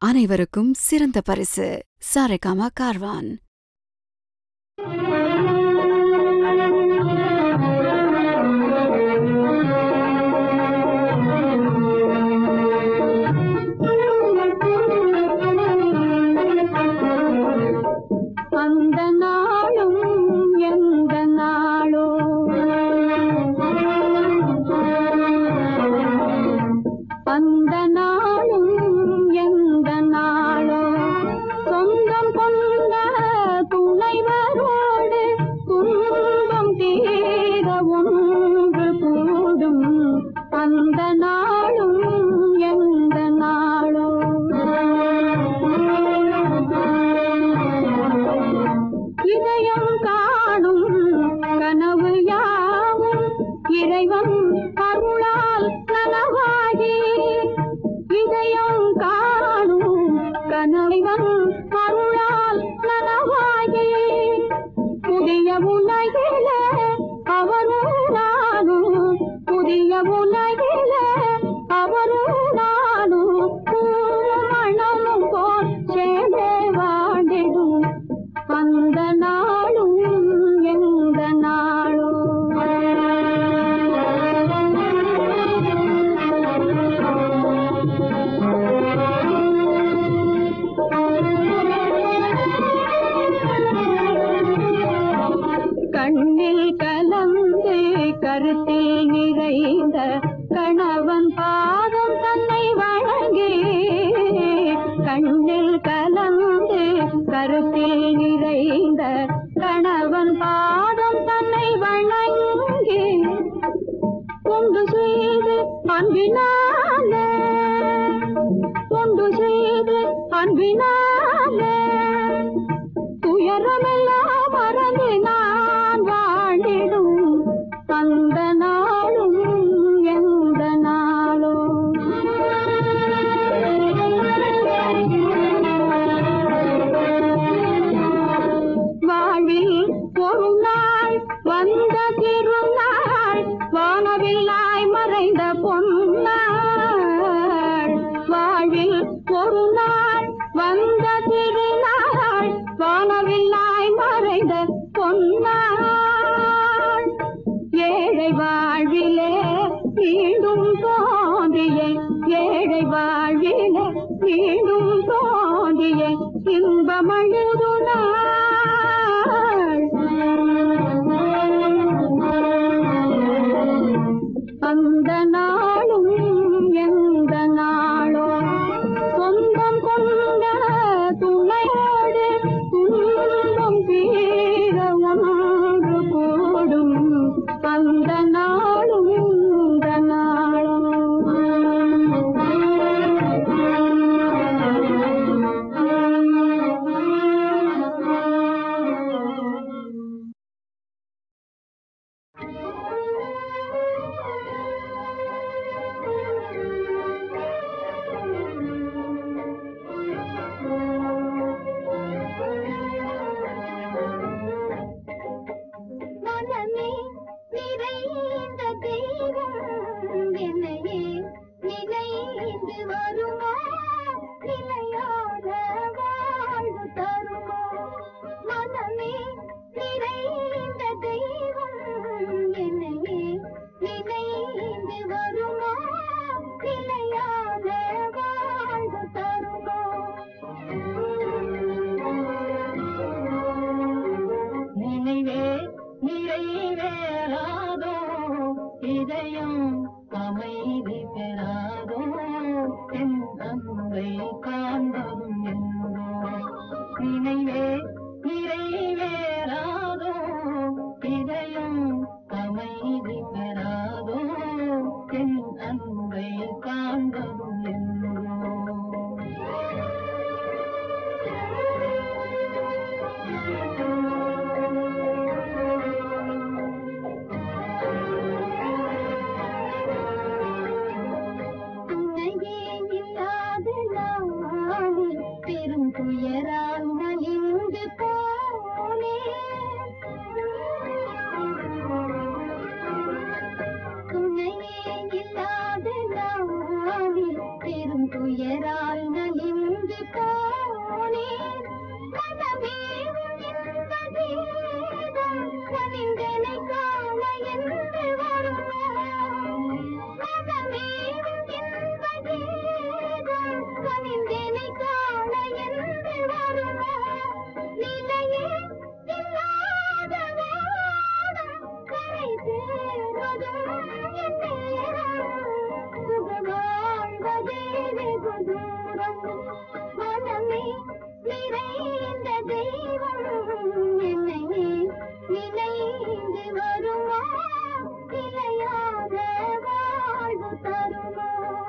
அனைவருக்கும் சிறந்த பரிசு சாரேகாமா கார்வான் அந்த நாளும் எந்த நாளோ அந்த நாளும் எந்த நாளோ சொந்தம் கொண்ட துணைவரோடு துன்பம் தீர ஒன்று கூடும் அந்த நாளும் எந்த நாளோ இதயம் காணும் கனவு யாவும் இறைவன் அருளால் நனவாகி இதயம் காணும் கனவன் அருளால் நனவாகி புதிய உலகில அவரும் நானும் புதிய உலகில அவரும் நானும் பூவும் மணமும் போல் சேர்ந்தே வாண்டிடும் அந்த நாளும் எந்த நாளும் கண்ணில் கலந்து கருத்தில் நிறைந்த கணவன் பாதம் தன்னை வழங்கி கண்ணில் கலந்து கருத்தில் நிறைந்த கணவன் பாதம் தன்னை வணங்கி கொண்டு செய்து அன்பினாலே கொண்டு செய்து அன்பினாலே துயரமெல்லாம் மறந்து நான் வாழிடும் அந்த நாளும் எந்த நாளும் வாழ்வில் ஒரு நாள் வந்த திருநாள் வானவில்லாய் மறைந்த பொன்னாள் வாழ்வில் ஒரு நாள் வந்த திருநாள் வானவில்லாய் மறைந்த பொன்னாள் ஏழை வாழ்விலே மீண்டும் தோன்றிய ஏழை வாழ்விலே மீண்டும் தோன்றிய இன்பமழுது நாள் அந்த நாளும் எந்த நாளோ சொந்தம் கொண்ட துணையோடு துன்பம் தீர ஒன்று கூடும் அந்த நாளும் இந்த நாளும் மனமே நிறைந்த தெய்வம் என்னையே நினைந்து வருமா நிலையான வாழ்வு தருமா மனமே நிறைந்த தெய்வம் என்னையே நினைந்து வருமா நிலையான வாழ்வு தருமா நினைவே நிறைவேறாதோ இதயம் அமைதி பெறாதோ என் அன்பை காண்பதும் என்றோ நினைவே நிறைவேறாதோ இதயம் அமைதி பெறாதோ என் அன்பை காண்பதும் என்றோ துணையே இல்லாத நாளில் பெரும் துயரால் நலிந்து போனேன் துணையே இல்லாத நாளில் பெரும் துயரால் நலிந்து மனமே நிறைந்த தெய்வம் என்னை நீ நினைந்து வருமா நிலையாத வாழ்வு தருமா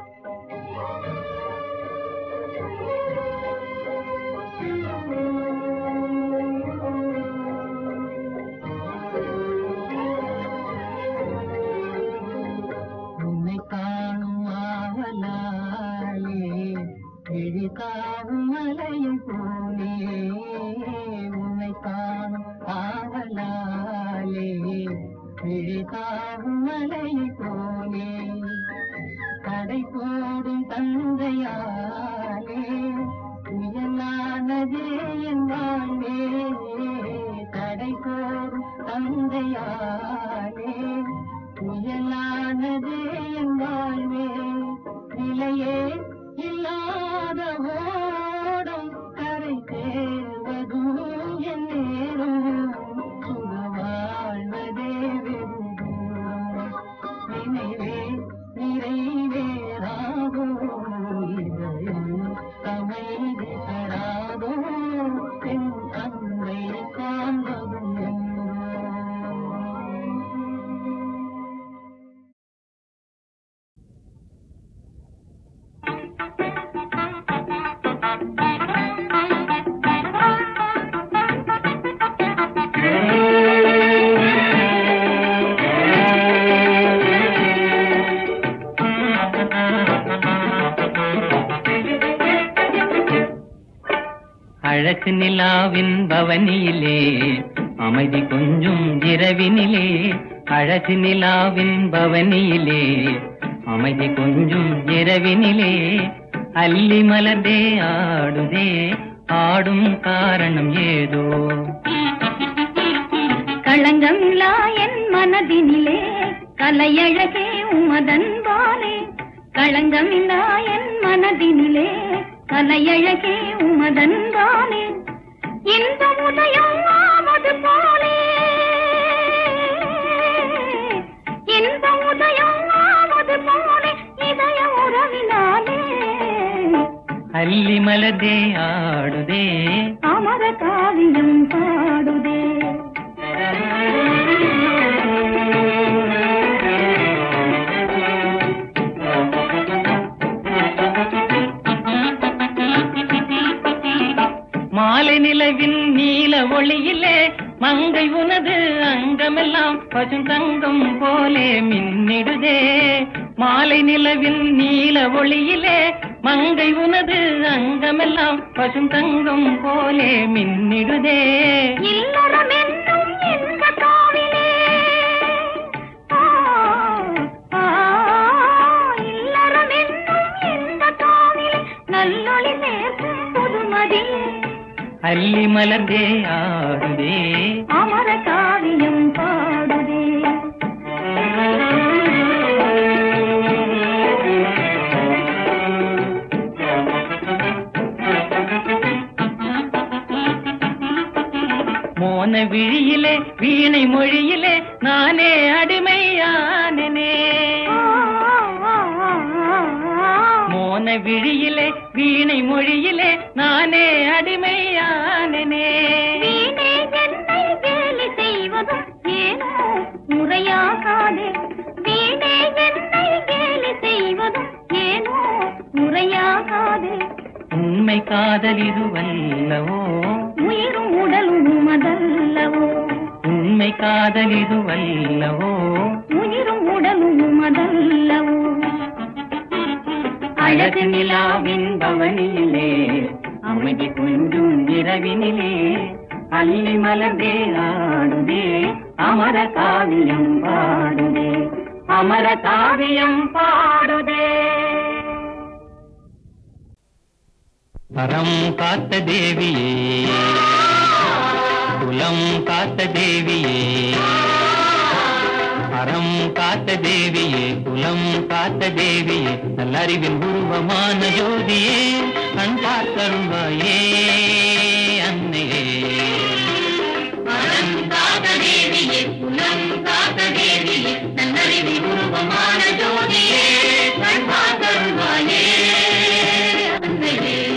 உன்னை காணும் ஆவலாலே விழி காவும் மலையை போலே உன்னை காணும் ஆவலாலே விழி காவும் மலையை போலே கடை போடும் தந்தையாலே புயலானதே என் வாழ்வே கடை போடும் தந்தையாலே புயலானதே என் வாழ்வே நிலையே இல்லாத ஓடம் கரை சேர்வதும் என் நேரம் சுக வாழ்வதே வெறும் தூரம். நினைவே நிறைவேறாதோ இதயம் அமைதி தராதோ என் அன்பை காண்பதும் என்றோ அழகு நிலாவின் பவனியிலே அமைதி கொஞ்சம் இரவினிலே அழகு நிலாவின் பவனியிலே அமைதி கொஞ்சம் இரவினிலே அல்லி மலர்ந்தே ஆடுதே ஆடும் காரணம் ஏதோ களங்கமில்லா என் மனதினிலே கலையழகே உமதன்பாலே களங்கமில்லா என் மனதினிலே கலையழகே உமதன்பாலே இன்ப உதயம் ஆவது போலே இன்ப உதயம் ஆவது போலே இதய உறவினாலே அல்லி மலர்ந்தே ஆடுதே அமர காவியம் பாடுதே மாலை நிலவின் நீல ஒளியிலே மங்கை உனது அங்கமெல்லாம் பசுந்தங்கம் போலே மின்னிடுதே மாலை நிலவின் நீல ஒளியிலே மங்கை உனது அங்கமெல்லாம் பசுந்தங்கம் போலே மின்னிடுதே இல்லறம் என்னும் இந்த காவிலே ஆ, ஆ, இல்லறம் என்னும் இந்த காவிலே நல்லொளி சேர்க்கும் புதுமதி அல்லி மலர்ந்தே ஆடுதே அமர காவியம் பாடுதே மோன விழியிலே வீணை மொழியிலே நானே அடிமையானனே ஆ, ஆ, ஆ, ஆ. மோன விழியிலே வீணை மொழியிலே நானே அடிமையானனே வீணே என்னை கேலி செய்வதும் ஏனோ முறையாகாதே வீணே என்னை கேலி செய்வதும் ஏனோ முறையாகாதே உண்மை காதல் இதுவல்லவோ உயிரும் உடலும் உமதல்லவோ உண்மை காதல் இதுவல்லவோ உயிரும் உடலும் உமதல்லவோ அழகு நிலாவின் பவனியிலே அமைதி கொஞ்சம் இரவினிலே அள்ளி மலர்ந்தே ஆடுதே அமர காவியம் பாடுதே அமர காவியம் பாடுதே பரம் காத்த தேவியே குலம் காத்த தேவியே அறம் காத்த தேவியே குலம் காத்த தேவியே நல்லறிவின் உருவமான ஜோதியே கண் பார்த்தருள்வாயே அன்னையே அறம் காத்த தேவியே குலம் காத்த தேவியே நல்லறிவின் உருவமான ஜோதியே கண் பார்த்தருள்வாயே அன்னையே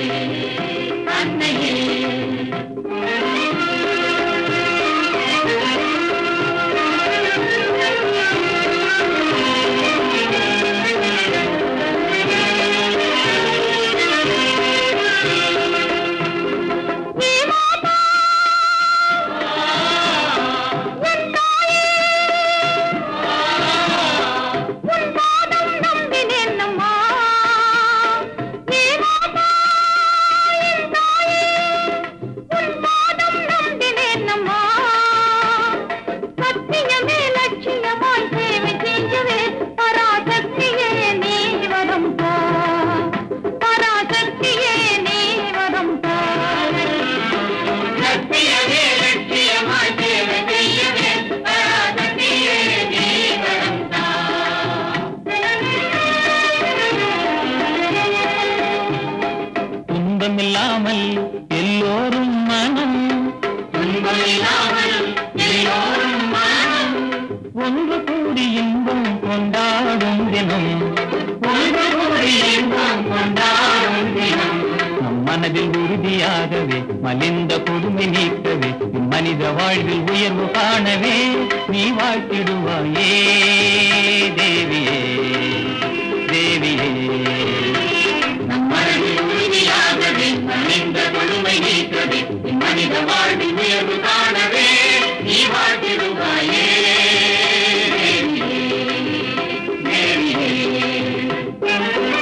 துன்பமில்லாமல் எல்லோரும் மனம் துன்பமில்லாமல் எல்லோரும் மனம் ஒன்று கூடி இன்பம் கொண்டாடும் தினம் ஒன்று கூடி இன்பம் கொண்டாடும் தினம் நம் மனதில் உறுதியாகவே மலிந்த கொடுமை நீக்கவே மனித வாழ்வில் உயர்வு காணவே நீ வாழ்த்திடுவாயே தேவியே தேவியே நம் மனதில் உறுதியாகவே மனித கொடுமை நீக்கவே மனித வாழ்வில் உயர்வு காணவே நீ வாழ்த்திடுவாயே தேவியே, தேவியே.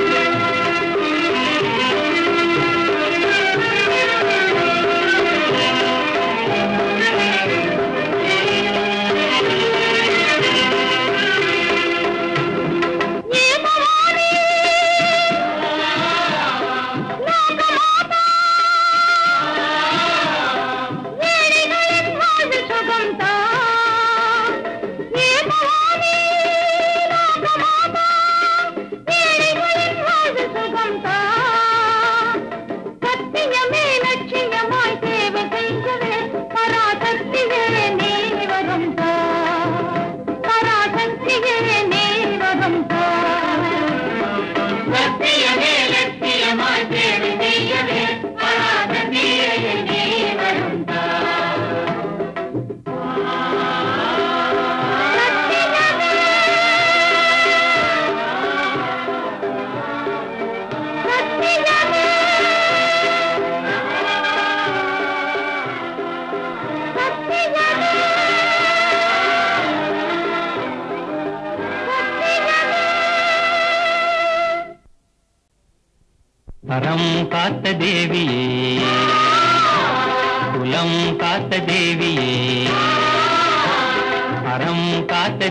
சத்தியமே லட்சியமாய் சேவை செய்யவே பராசக்தியே நீ வரும் பராசக்தியே நீ வரும் சத்தியமே லட்சியமாய் சேவை செய்யவே பராசக்தியே நீ வரும் சத்தியமே சத்தியமே அறம் காத்த தேவியே குலம் காத்த தேவியே அறம் காத்த